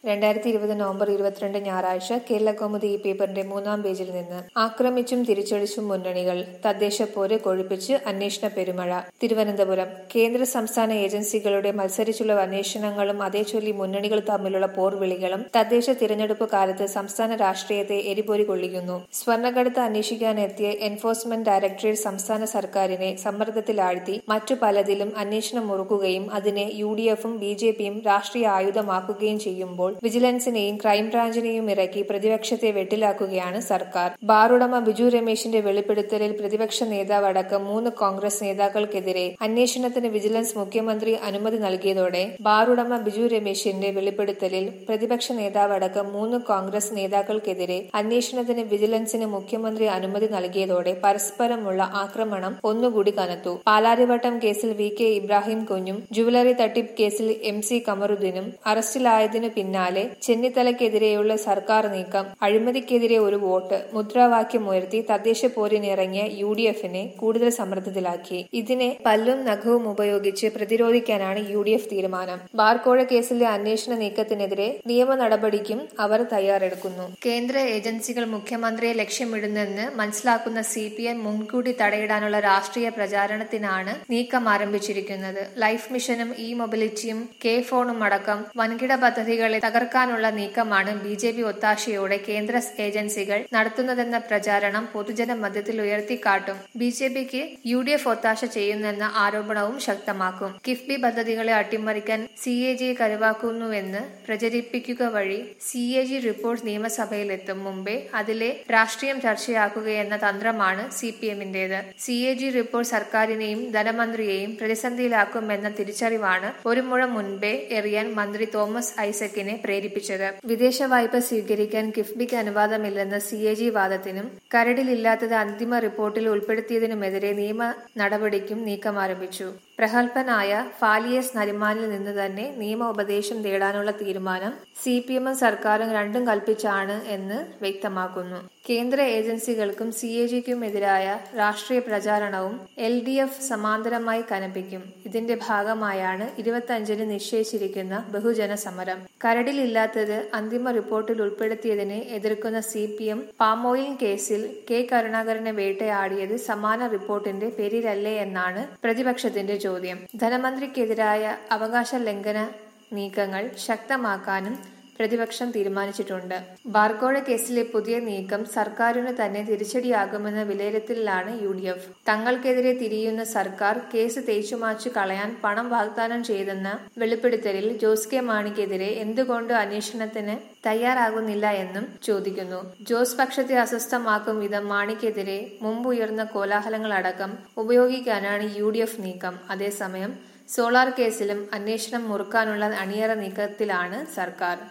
രണ്ടായിരത്തി ഇരുപത് നവംബർ ഇരുപത്തിരണ്ട് ഞായറാഴ്ച കേരളകൗമുദി ഈ പേപ്പറിന്റെ മൂന്നാം പേജിൽ നിന്ന് ആക്രമിച്ചും തിരിച്ചടിച്ചും മുന്നണികൾ തദ്ദേശപ്പോര് കൊഴുപ്പിച്ച് അന്വേഷണ പെരുമഴ തിരുവനന്തപുരം കേന്ദ്ര സംസ്ഥാന ഏജൻസികളുടെ മത്സരിച്ചുള്ള അന്വേഷണങ്ങളും അതേചൊല്ലി മുന്നണികൾ തമ്മിലുള്ള പോർവിളികളും തദ്ദേശ തിരഞ്ഞെടുപ്പ് കാലത്ത് സംസ്ഥാന രാഷ്ട്രീയത്തെ എരിപൊരി കൊള്ളിക്കുന്നു സ്വർണ്ണക്കടത്ത് അന്വേഷിക്കാനെത്തിയ എൻഫോഴ്സ്മെന്റ് ഡയറക്ടറേറ്റ് സംസ്ഥാന സർക്കാരിനെ സമ്മർദ്ദത്തിലാഴ്ത്തി മറ്റു പലതിലും അന്വേഷണം മുറുക്കുകയും അതിനെ യു ഡി എഫും ബി ജെ പിയും രാഷ്ട്രീയ ആയുധമാക്കുകയും ചെയ്യുമ്പോൾ വിജിലൻസിനെയും ക്രൈംബ്രാഞ്ചിനെയും ഇറക്കി പ്രതിപക്ഷത്തെ വെട്ടിലാക്കുകയാണ് സർക്കാർ ബാറുടമ ബിജു രമേശിന്റെ വെളിപ്പെടുത്തലിൽ പ്രതിപക്ഷ നേതാവ് അടക്കം മൂന്ന് കോൺഗ്രസ് നേതാക്കൾക്കെതിരെ അന്വേഷണത്തിന് വിജിലൻസ് മുഖ്യമന്ത്രി അനുമതി നൽകിയതോടെ ബാറുടമ ബിജു രമേശിന്റെ വെളിപ്പെടുത്തലിൽ പ്രതിപക്ഷ നേതാവ് അടക്കം മൂന്ന് കോൺഗ്രസ് നേതാക്കൾക്കെതിരെ അന്വേഷണത്തിന് വിജിലൻസിന് മുഖ്യമന്ത്രി അനുമതി നൽകിയതോടെ പരസ്പരമുള്ള ആക്രമണം ഒന്നുകൂടി കനത്തു പാലാരിവട്ടം കേസിൽ വി കെ ഇബ്രാഹിം കുഞ്ഞും ജുവലറി തട്ടിപ്പ് കേസിൽ എം സി കമറുദ്ദീനും അറസ്റ്റിലായതിനു പിന്നാലെ ചെന്നിത്തലയ്ക്കെതിരെയുള്ള സർക്കാർ നീക്കം അഴിമതിക്കെതിരെ ഒരു വോട്ട് മുദ്രാവാക്യമുയർത്തി തദ്ദേശ പോരിനിറങ്ങിയ യു ഡി എഫിനെ കൂടുതൽ സമ്മർദ്ദത്തിലാക്കി ഇതിനെ പല്ലും നഖവും ഉപയോഗിച്ച് പ്രതിരോധിക്കാനാണ് യു ഡി എഫ് തീരുമാനം ബാർക്കോഴ കേസിലെ അന്വേഷണ നീക്കത്തിനെതിരെ നിയമ നടപടിക്കും അവർ തയ്യാറെടുക്കുന്നു കേന്ദ്ര ഏജൻസികൾ മുഖ്യമന്ത്രിയെ ലക്ഷ്യമിടുന്നെന്ന് മനസ്സിലാക്കുന്ന സി പി എം മുൻകൂട്ടി തടയിടാനുള്ള രാഷ്ട്രീയ പ്രചാരണത്തിനാണ് നീക്കം ആരംഭിച്ചിരിക്കുന്നത് ലൈഫ് മിഷനും ഇ മൊബിലിറ്റിയും കെ ഫോണും അടക്കം വൻകിട പദ്ധതികളെ തകർക്കാനുള്ള നീക്കമാണ് ബി ജെ പി ഒത്താശയോടെ കേന്ദ്ര ഏജൻസികൾ നടത്തുന്നതെന്ന പ്രചാരണം പൊതുജന മധ്യത്തിൽ ഉയർത്തിക്കാട്ടും ബി ജെ പിക്ക് യു ഡി എഫ് ഒത്താശ ചെയ്യുന്നെന്ന ആരോപണവും ശക്തമാക്കും കിഫ്ബി പദ്ധതികളെ അട്ടിമറിക്കാൻ സി എ ജിയെ കരുവാക്കുന്നുവെന്ന് പ്രചരിപ്പിക്കുക വഴി സി എ ജി റിപ്പോർട്ട് നിയമസഭയിലെത്തും മുമ്പേ അതിലെ രാഷ്ട്രീയം ചർച്ചയാക്കുകയെന്ന തന്ത്രമാണ് സി പി എമ്മിന്റേത് സി എ ജി റിപ്പോർട്ട് സർക്കാരിനെയും ധനമന്ത്രിയെയും പ്രതിസന്ധിയിലാക്കുമെന്ന തിരിച്ചറിവാണ് ഒരു മുഴം മുൻപേ എറിയാൻ മന്ത്രി തോമസ് ഐസക്കിനെ പ്രേരിപ്പിച്ചത് വിദേശ വായ്പ സ്വീകരിക്കാൻ കിഫ്ബിക്ക് അനുവാദമില്ലെന്ന സി എ ജി വാദത്തിനും കരടിലില്ലാത്തത് അന്തിമ റിപ്പോർട്ടിൽ ഉൾപ്പെടുത്തിയതിനുമെതിരെ നിയമ നടപടിക്കും നീക്കം ആരംഭിച്ചു പ്രഗത്ഭനായ ഫാലിയസ് നരിമാനിൽ നിന്ന് തന്നെ നിയമ ഉപദേശം തേടാനുള്ള തീരുമാനം സി പി എമ്മും സർക്കാരും രണ്ടും കൽപ്പിച്ചാണ് എന്ന് വ്യക്തമാക്കുന്നു കേന്ദ്ര ഏജൻസികൾക്കും സി എ ജിക്കും എതിരായ രാഷ്ട്രീയ പ്രചാരണവും എൽ ഡി എഫ് സമാന്തരമായി കനപ്പിക്കും ഇതിന്റെ ഭാഗമായാണ് ഇരുപത്തിയഞ്ചിന് നിശ്ചയിച്ചിരിക്കുന്ന ബഹുജന സമരം കരടിലില്ലാത്തത് അന്തിമ റിപ്പോർട്ടിൽ ഉൾപ്പെടുത്തിയതിനെ എതിർക്കുന്ന സി പി എം പാമോയിൽ കേസിൽ കെ കരുണാകരനെ വേട്ടയാടിയത് സമാന റിപ്പോർട്ടിന്റെ പേരിലല്ലേ എന്നാണ് പ്രതിപക്ഷത്തിന്റെ ചോദ്യം ധനമന്ത്രിക്കെതിരായ അവകാശ ലംഘന നീക്കങ്ങൾ ശക്തമാക്കാനും പ്രതിപക്ഷം തീരുമാനിച്ചിട്ടുണ്ട് ബാർക്കോഴ കേസിലെ പുതിയ നീക്കം സർക്കാരിന് തന്നെ തിരിച്ചടിയാകുമെന്ന വിലയിരുത്തലിലാണ് യു ഡി എഫ് തങ്ങൾക്കെതിരെ തിരിയുന്ന സർക്കാർ കേസ് തേച്ചുമാച്ചു കളയാൻ പണം വാഗ്ദാനം ചെയ്തെന്ന വെളിപ്പെടുത്തലിൽ ജോസ് കെ മാണിക്കെതിരെ എന്തുകൊണ്ട് അന്വേഷണത്തിന് തയ്യാറാകുന്നില്ല എന്നും ചോദിക്കുന്നു ജോസ് പക്ഷത്തെ അസ്വസ്ഥമാക്കും വിധം മാണിക്കെതിരെ മുമ്പുയർന്ന കോലാഹലങ്ങളടക്കം ഉപയോഗിക്കാനാണ് യു ഡി എഫ് നീക്കം അതേസമയം സോളാർ കേസിലും അന്വേഷണം മുറുക്കാനുള്ള അണിയറ നീക്കത്തിലാണ് സർക്കാർ